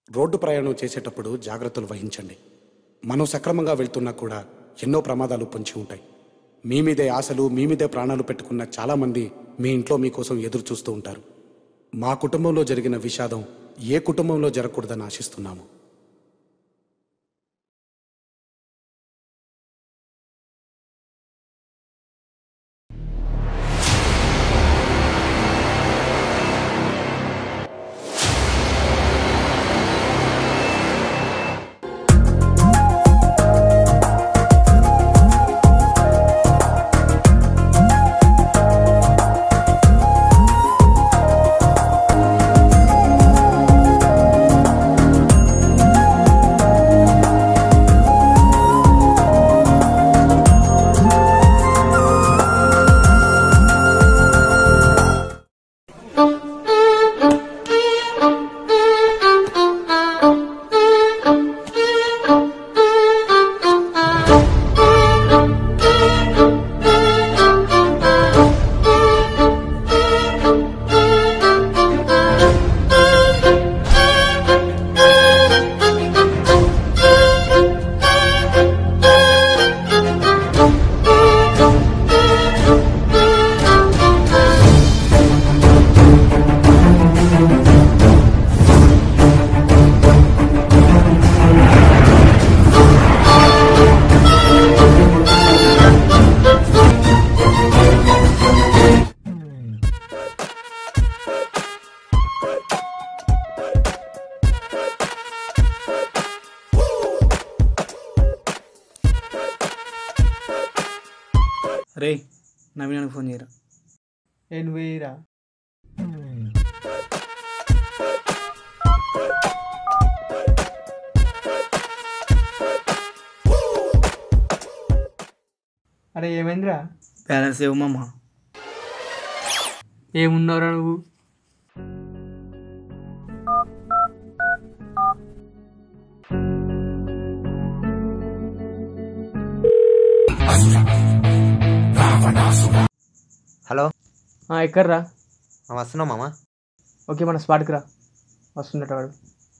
Road ప్రయాణం చేసేటప్పుడు జాగ్రత్తలు వహించండి మనం సక్రమంగా వెళ్తున్నా కూడా ఎన్నో ప్రమాదాలు పొంచి ఉంటాయి మీ మీదే ఆశలు మీ మీదే ప్రాణాలు పెట్టుకున్న చాలామంది మీ ఇంట్లో మీకోసం ఎదురు చూస్తూ ఉంటారు మా కుటుంబంలో జరిగిన విషాదం ఏ కుటుంబంలో జరగకూడదని ఆశిస్తున్నాము రే నవీనానికి ఫోన్ చేయరా నేను వేయరా అరే ఏమైందిరా బ్యాలెన్స్ ఇవ్వమమ్మ ఏమున్నావురా నువ్వు హలో ఆ, ఎక్కడ్రా ఆ, వస్తున్నావు మామ ఓకే మన స్పాట్కి రా వస్తుందట వాడు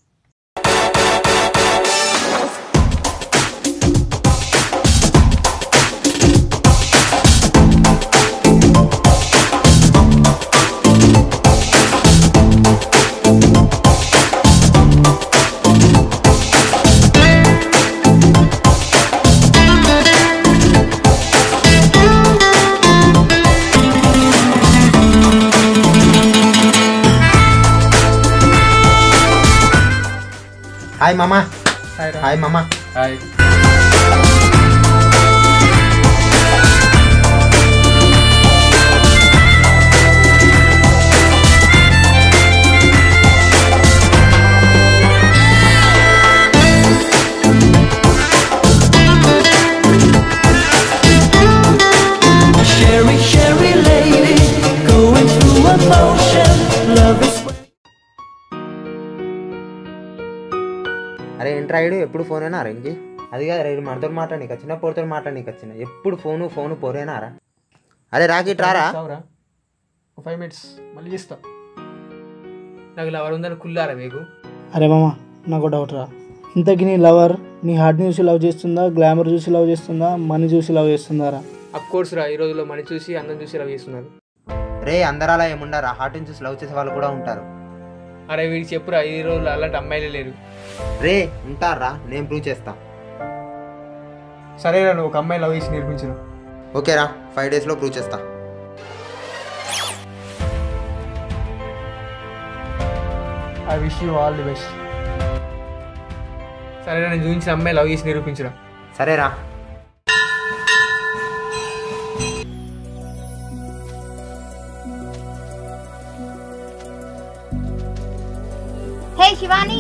హాయ్ మామ హాయ్ మామ hi Sherry, Sherry lady, going through emotion. Love is. అరే ఏంట్రా ఇడు ఎప్పుడు ఫోన్ అయినా ఇంకి అది కాదు రైడు మనతో మాట్లాడనీకి వచ్చిన పోరుతో మాట్లాడనీకి వచ్చిన ఎప్పుడు ఫోను ఫోను పోరేనారా అరే రాకెట్ రారా రావురా ఒక ఫైవ్ మినిట్స్ మళ్ళీ చేస్తా నాకు లవర్ ఉందని కుల్లారా మీకు అరే మామ నాకు డౌట్ రా ఇంతకీ నీ లవర్ నీ హార్ట్ని చూసి లవ్ చేస్తుందా గ్లామర్ చూసి లవ్ చేస్తుందా మనీ చూసి లవ్ చేస్తుందా రా అఫ్ కోర్స్ రా ఈ రోజుల్లో మనీ చూసి అందం చూసి లవ్ చేస్తున్నారు రే అందరు అలా ఏముండారా హార్ట్ నుంచి లవ్ చేసే వాళ్ళు కూడా ఉంటారు అరే వీడికి చెప్పురా ఈ రోజుల్లో అలాంటి అమ్మాయిలే లేరు రే ఉంటారా నేను ప్రూవ్ చేస్తా సరేరా నువ్వు ఒక అమ్మాయి లవ్ చేసి నేర్పించను ఓకేరా ఫైవ్ డేస్లో ప్రూవ్ చేస్తా I wish you all the best సరేరా నేను చూపించిన అమ్మాయి లవ్ చేసి నిరూపించరా సరేరా హే శివాని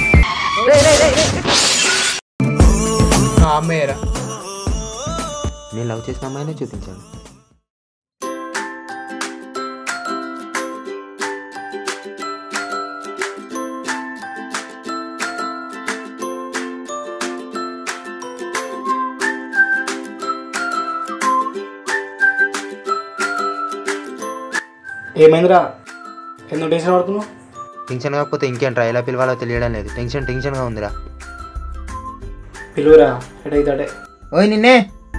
ఆ అమ్మాయిరా నేను లవ్ చేసిన అమ్మాయినే చూపించాడు ఏమైందిరా ఎందుకు టెన్షన్ పడుతున్నావు టెన్షన్ కాకపోతే ఇంకేంట్రా ఎలా పిలవాలో తెలియడం లేదు టెన్షన్ టెన్షన్గా ఉందిరా పిలువురా ఎటైతే ఓయ్ నిన్నే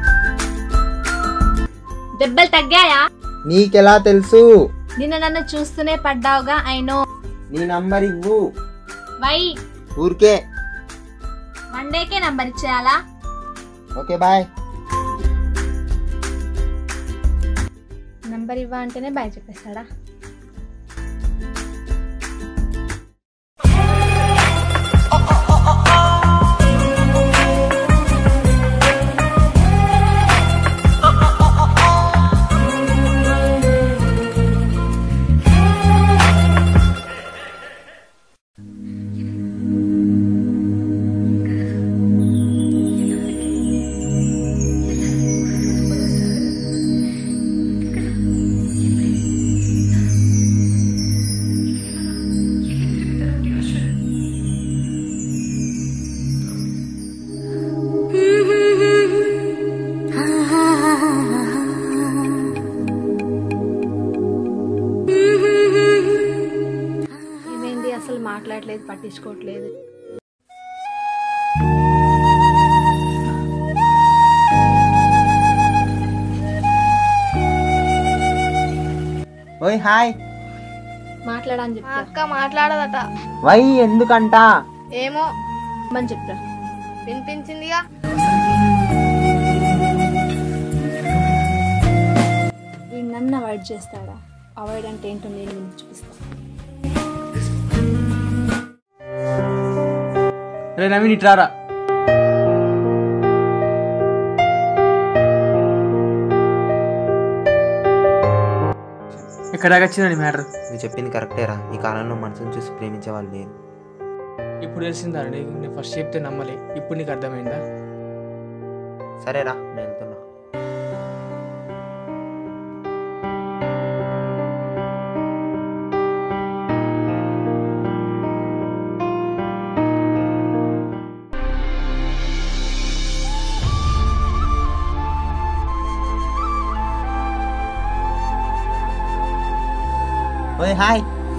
దెబ్బలు తగ్గాయా నీకెలా తెలుసు నిన్న నన్ను చూస్తూనే పడ్డావుగా అయినో నీ నంబర్ ఇవ్వు వై ఊరికే మండేకే నంబర్ ఇచ్చేయాలా ఓకే బాయ్ నంబర్ ఇవ్వ అంటేనే బాయ్ చెప్పేస్తాడా ఇవేంటి అసలు మాట్లాడలేదు పట్టించుకోవట్లేదు ఓయ్ హాయ్ మాట్లాడని చెప్తా అక్క మాట్లాడదట వై ఎందుకంట ఏమో మని చెప్తా వినిపించిందిగా వీడు నన్ను అవాయిడ్ చేస్తాడా అవాయిడ్ అంటే ఏంటో నేను మీకు చూపిస్తా రే నవీన్ ఇట్రారా ఎక్కడ దాకా వచ్చిందండి మ్యాటర్ నువ్వు చెప్పింది కరెక్టేరా ఈ కాలంలో మనసును చూసి ప్రేమించే వాళ్ళు లేరు ఇప్పుడు తెలిసిందా నీకు నేను ఫస్ట్ చెప్తే నమ్మలే ఇప్పుడు నీకు అర్థమైందా సరేరా నేను వెళ్తున్నా ఓయ్ హాయ్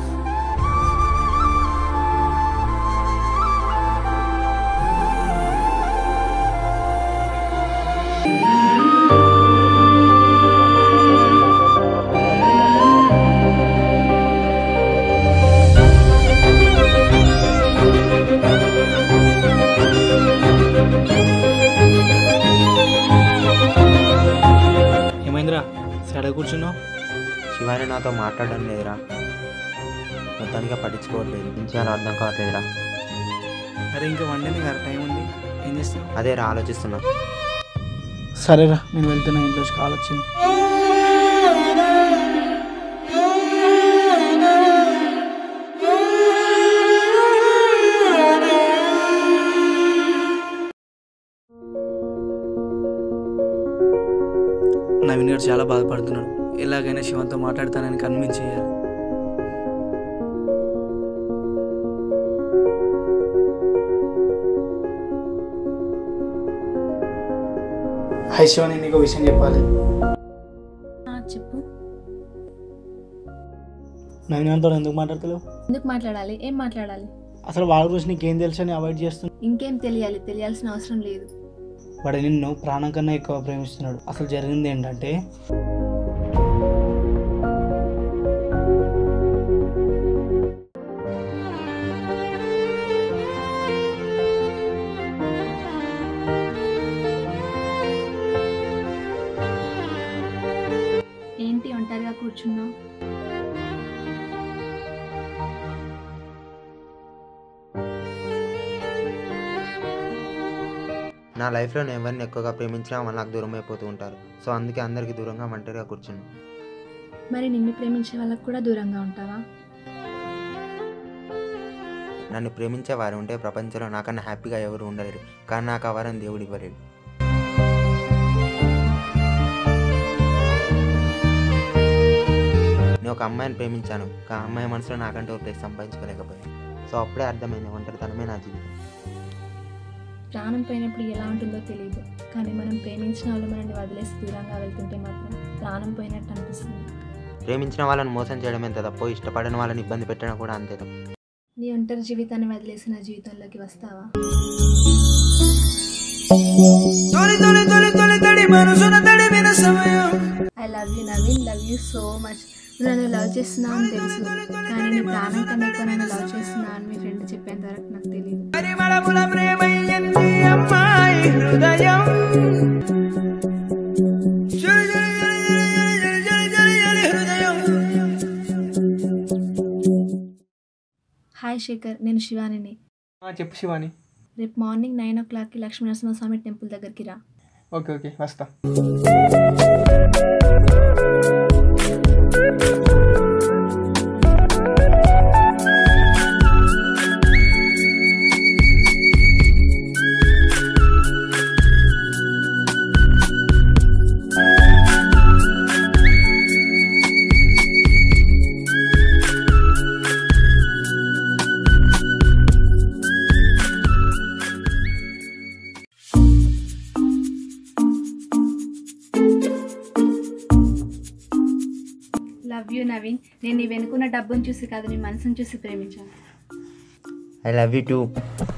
ఏమైందిరా సడ కూర్చున్నావు శివాని నాతో మాట్లాడడం లేదురా మొత్తానికి పట్టించుకోవట్లేదు ఏం చేయాలో అర్థం కావట్లేదురా అరే ఇంకా వన్ డే కదా టైం ఉంది ఏం చేస్తావు అదే రా ఆలోచిస్తున్నా సరేరా నేను వెళ్తున్నా ఇంట్లోకి కాల్ వచ్చింది నవీన్ గారు చాలా బాధపడుతున్నాడు ఎలాగైనా శివంతో మాట్లాడతానని కన్విన్స్ చేయాలి హాయ్ శివాని నీకు విషయం చెప్పాలి చెప్పు నవీన్ గారితో ఎందుకు మాట్లాడతలేవు ఎందుకు మాట్లాడాలి ఏం మాట్లాడాలి అసలు వాళ్ళ గురించి నీకేం తెలుసు అని అవాయిడ్ చేస్తున్నా ఇంకేం తెలియాలి తెలియాల్సిన అవసరం లేదు వాడు నిన్ను ప్రాణం కన్నా ఎక్కువ ప్రేమిస్తున్నాడు అసలు జరిగింది ఏంటంటే ఏంటి ఒంటరిగా కూర్చున్నావు నా లైఫ్లో నేను ఎవరిని ఎక్కువగా ప్రేమించినా వాళ్ళు నాకు దూరం అయిపోతూ ఉంటారు సో అందుకే అందరికీ దూరంగా ఒంటరిగా కూర్చుని మరి నిన్ను ప్రేమించే వాళ్ళకు కూడా దూరంగా ఉంటావా నన్ను ప్రేమించే వారు ఉంటే ప్రపంచంలో నాకన్నా హ్యాపీగా ఎవరు ఉండలేరు కానీ నాకు ఆ వరం దేవుడు ఇవ్వలేడు ఒక అమ్మాయిని ప్రేమించాను ఆ అమ్మాయి మనసులో నాకంటే ఒక ప్లేస్ సంపాదించుకోలేకపోయాను సో అప్పుడే అర్థమైంది ఒంటరితనమే నా జీవితం ప్రాణం పోయినప్పుడు ఎలా ఉంటుందో తెలియదు కానీ మనం ప్రేమించిన వాళ్ళు మనల్ని వదిలేసి దూరంగా వెళ్తుంటే మాత్రం ప్రాణం పోయినట్టు అనిపిస్తుంది ప్రేమించిన వాళ్ళని మోసం చేయడం ఎంత తప్పో ఇష్టపడని వాళ్ళని ఇబ్బంది పెట్టడం కూడా అంతే తప్పు నీ ఒంటరి జీవితాన్ని వదిలేసి నా జీవితంలోకి వస్తావా I love you Naveen love you so much నువ్వు నన్ను లవ్ చేస్తున్నావు అని తెలుసు కానీ నీ ప్రాణం కన్నా ఎక్కువ నన్ను లవ్ చేస్తున్నావు అని మీ ఫ్రెండ్ చెప్పేంత వరకు నాకు తెలియదు హాయ్ శేఖర్ నేను శివానిని ఆ, చెప్పు శివాని రేపు మార్నింగ్ నైన్ ఓ క్లాక్కి లక్ష్మీ నరసింహస్వామి టెంపుల్ దగ్గరికి రా ఓకే ఓకే వస్తా లవ్ యూ నవీన్ నేను నీ వెనుకున్న డబ్బును చూసి కాదు నీ మనసును చూసి ప్రేమించాను ఐ లవ్ యూ టూ